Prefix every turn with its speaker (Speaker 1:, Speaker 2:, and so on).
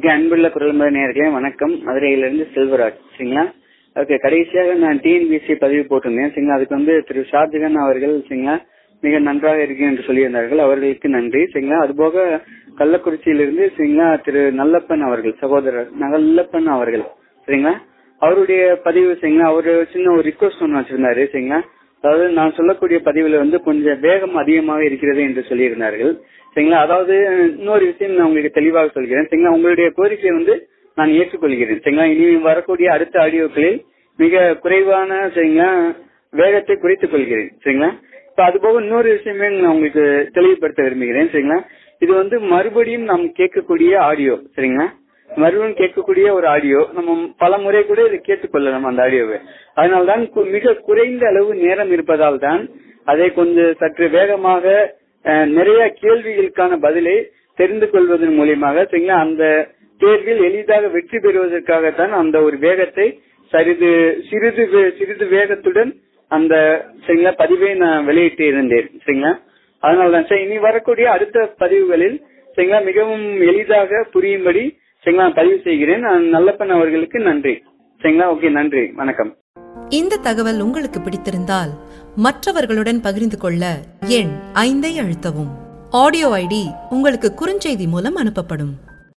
Speaker 1: okay அன்புள்ள குரல் நேர்களே வணக்கம் மதுரையிலிருந்து செல்வராஜ் சரிங்களா ஓகே கடைசியாக நான் டிஎன்பிசி பதிவு போட்டிருந்தேன் சரிங்களா அதுக்கு வந்து திரு ஷாஜகான் அவர்கள் சரிங்களா மிக நன்றாக இருக்கு என்று சொல்லியிருந்தார்கள் அவர்களுக்கு நன்றி சரிங்களா அதுபோக கள்ளக்குறிச்சியிலிருந்து சரிங்களா திரு நல்லப்பன் அவர்கள் சகோதரர் நல்லப்பன் அவர்கள் சரிங்களா அவருடைய பதிவு சரிங்களா அவரு சின்ன ஒரு ரிக்வஸ்ட் ஒன்று வச்சிருந்தாரு சரிங்களா அதாவது நான் சொல்லக்கூடிய பதிவுல வந்து கொஞ்சம் வேகம் அதிகமாக இருக்கிறது என்று சொல்லியிருந்தார்கள் சரிங்களா அதாவது இன்னொரு விஷயம் நான் உங்களுக்கு தெளிவாக சொல்கிறேன் சரிங்களா உங்களுடைய கோரிக்கையை வந்து நான் ஏற்றுக்கொள்கிறேன் சரிங்களா இனி வரக்கூடிய அடுத்த ஆடியோக்களில் மிக குறைவான சரிங்களா வேகத்தை குறைத்துக் கொள்கிறேன் சரிங்களா இப்ப அது போக இன்னொரு விஷயமே நான் உங்களுக்கு தெளிவுபடுத்த விரும்புகிறேன் சரிங்களா இது வந்து மறுபடியும் நாம் கேட்கக்கூடிய ஆடியோ சரிங்களா மறுபடியும் கேட்கக்கூடிய ஒரு ஆடியோ நம்ம பல முறை கூட இதை கேட்டுக்கொள்ளலாம் அந்த ஆடியோவை அதனால்தான் கு- மிக குறைந்த அளவு நேரம் இருப்பதால் தான் அதை கொஞ்சம் சற்று வேகமாக அஹ், நிறைய கேள்விகளுக்கான பதிலை தெரிந்து கொள்வதன் மூலியமாக சரிங்களா அந்த தேர்வில் எளிதாக வெற்றி பெறுவதற்காகத்தான் அந்த ஒரு வேகத்தை சிறிது சிறிது வே- சிறிது வேகத்துடன் அந்த சரிங்களா பதிவை நான் வெளியிட்டு இருந்தேன் சரிங்களா அதனால்தான் சார் இனி வரக்கூடிய அடுத்த பதிவுகளில் சரிங்களா மிகவும் எளிதாக புரியும்படி சரிங்களா நான் பதிவு செய்கிறேன் நான் நல்லப்பன் அவர்களுக்கு நன்றி சரிங்களா ஓகே நன்றி வணக்கம்
Speaker 2: இந்த தகவல் உங்களுக்கு பிடித்திருந்தால் மற்றவர்களுடன் பகிர்ந்து கொள்ள எண் ஐந்தை அழுத்தவும் ஆடியோ ஐடி உங்களுக்கு குறுஞ்செய்தி மூலம் அனுப்பப்படும்